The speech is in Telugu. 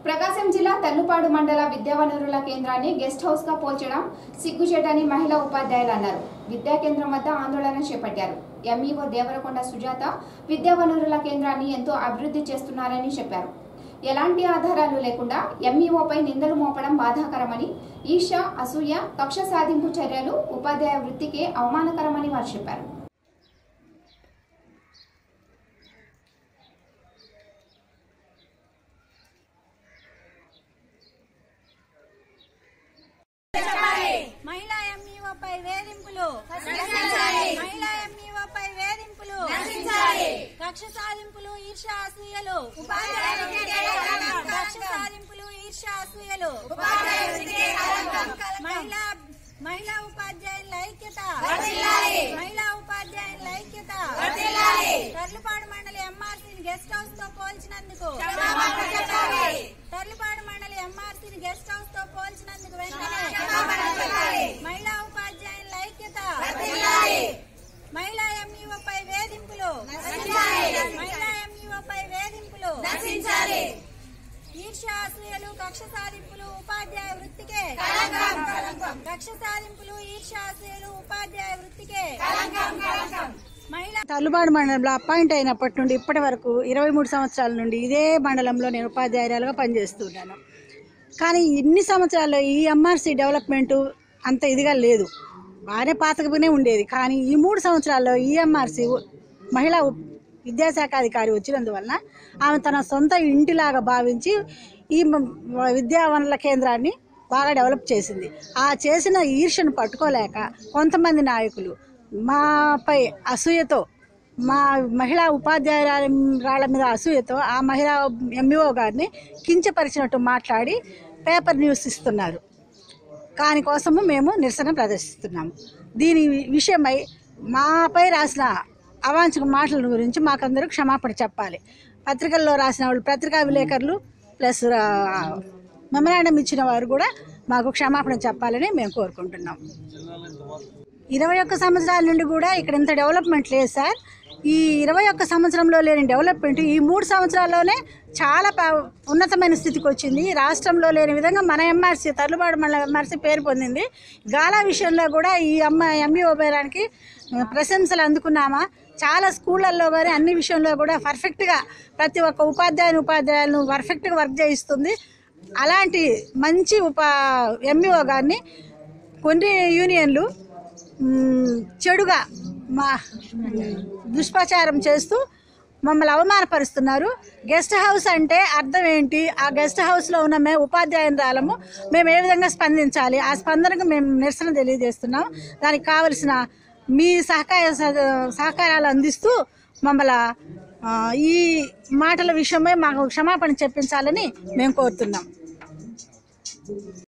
ప్రకాశం జిల్లా తల్లుపాడు మండల విద్యావనరుల కేంద్రాన్ని గెస్ట్ హౌస్ గా పోల్చడం సిగ్గుచేటని మహిళా ఉపాధ్యాయులు అన్నారు విద్యా కేంద్రం వద్ద ఆందోళన చేపట్టారు ఎంఈఓ దేవరకొండ సుజాత విద్యావనరుల కేంద్రాన్ని ఎంతో అభివృద్ధి చేస్తున్నారని చెప్పారు ఎలాంటి ఆధారాలు లేకుండా ఎంఈఓపై నిందలు మోపడం బాధాకరమని ఈర్ష అసూయ కక్ష సాధింపు చర్యలు ఉపాధ్యాయ వృత్తికే అవమానకరమని వారు చెప్పారు మహిళా ఎంఈఓపై వేధింపులు మహిళా ఎంఈఓపై వేధింపులు కక్ష సాధింపులు ఈర్ష అసూయలు కక్ష సాధింపులు ఈర్ష అసూయలు మహిళా మహిళా ఉపాధ్యాయుల ఐక్యత మహిళా ఉపాధ్యాయుల ఐక్యత తర్లుపాడు మండలి ఎంఆర్సీని గెస్ట్ హౌస్ తో పోల్చినందుకు తర్లుపాడు మండలి ఎంఆర్సీని గెస్ట్ హౌస్ తో పోల్చినందుకు వెంటనే మహిళా ఉపాధ్యాయుల ఐక్యత మహిళా ఎంఈఓపై వేధింపులు మహిళా ఎంఈఓపై వేధింపులు ఈర్ష్య అసూయలు కక్ష సాధింపులు ఉపాధ్యాయ వృత్తికే కక్ష సాధింపులు ఈర్ష్య అసూయలు ఉపాధ్యాయ వృత్తికే మహిళా తల్లుబాడు మండలంలో అపాయింట్ అయినప్పటి నుండి ఇప్పటి వరకు ఇరవై మూడు సంవత్సరాల నుండి ఇదే మండలంలో నేను ఉపాధ్యాయురాలుగా పనిచేస్తున్నాను కానీ ఇన్ని సంవత్సరాల్లో ఈ ఎంఆర్సీ డెవలప్మెంట్ అంత ఇదిగా లేదు బాగానే పాతకనే ఉండేది కానీ ఈ మూడు సంవత్సరాల్లో ఈ ఎంఆర్సీ మహిళా ఉప్- విద్యాశాఖ అధికారి వచ్చినందువలన ఆమె తన సొంత ఇంటిలాగా భావించి ఈ మ- విద్యా వనరుల కేంద్రాన్ని బాగా డెవలప్ చేసింది ఆ చేసిన ఈర్ష్యను పట్టుకోలేక కొంతమంది నాయకులు మాపై అసూయతో మా మహిళా ఉపాధ్యాయురాళ్ళ మీద అసూయతో ఆ మహిళా ఎంఈఓ గారిని కించపరిచినట్టు మాట్లాడి పేపర్ న్యూస్ ఇస్తున్నారు దానికోసము మేము నిరసన ప్రదర్శిస్తున్నాము దీని విషయమై మాపై రాసిన అవాంఛక మాటల గురించి మాకందరూ క్షమాపణ చెప్పాలి పత్రికల్లో రాసిన వాళ్ళు పత్రికా విలేకరులు ప్లస్ మెమరాండం ఇచ్చిన వారు కూడా మాకు క్షమాపణ చెప్పాలని మేము కోరుకుంటున్నాం ఇరవై ఒక్క సంవత్సరాల నుండి కూడా ఇక్కడ ఇంత డెవలప్మెంట్ లేదు సార్ ఈ ఇరవై ఒక్క సంవత్సరంలో లేని డెవలప్మెంట్ ఈ మూడు సంవత్సరాల్లోనే చాలా ప- ఉన్నతమైన స్థితికి వచ్చింది రాష్ట్రంలో లేని విధంగా మన ఎంఆర్సీ తల్లుబాటు మన ఎంఆర్సీ పేరు పొందింది గాలా విషయంలో కూడా ఈ అమ్మ ఎంఈఓ పేరానికి ప్రశంసలు అందుకున్నామా చాలా స్కూళ్ళల్లో కానీ అన్ని విషయంలో కూడా పర్ఫెక్ట్గా ప్రతి ఒక్క ఉపాధ్యాయుని ఉపాధ్యాయులను పర్ఫెక్ట్గా వర్క్ చేయిస్తుంది అలాంటి మంచి ఉపా ఎంఈఓ గారిని కొన్ని యూనియన్లు మ్, చెడుగా మా దుష్ప్రచారం చేస్తూ మమ్మల్ని అవమానపరుస్తున్నారు గెస్ట్ హౌస్ అంటే అర్థం ఏంటి ఆ గెస్ట్ హౌస్లో ఉన్న మేము ఉపాధ్యాయురాలము మేము ఏ విధంగా స్పందించాలి ఆ స్పందనకు మేము నిరసన తెలియజేస్తున్నాం దానికి కావలసిన మీ సహకార సహకారాలు అందిస్తూ మమ్మల్ని ఆ, ఈ మాటల విషయమై మాకు క్షమాపణ చెప్పించాలని మేము కోరుతున్నాం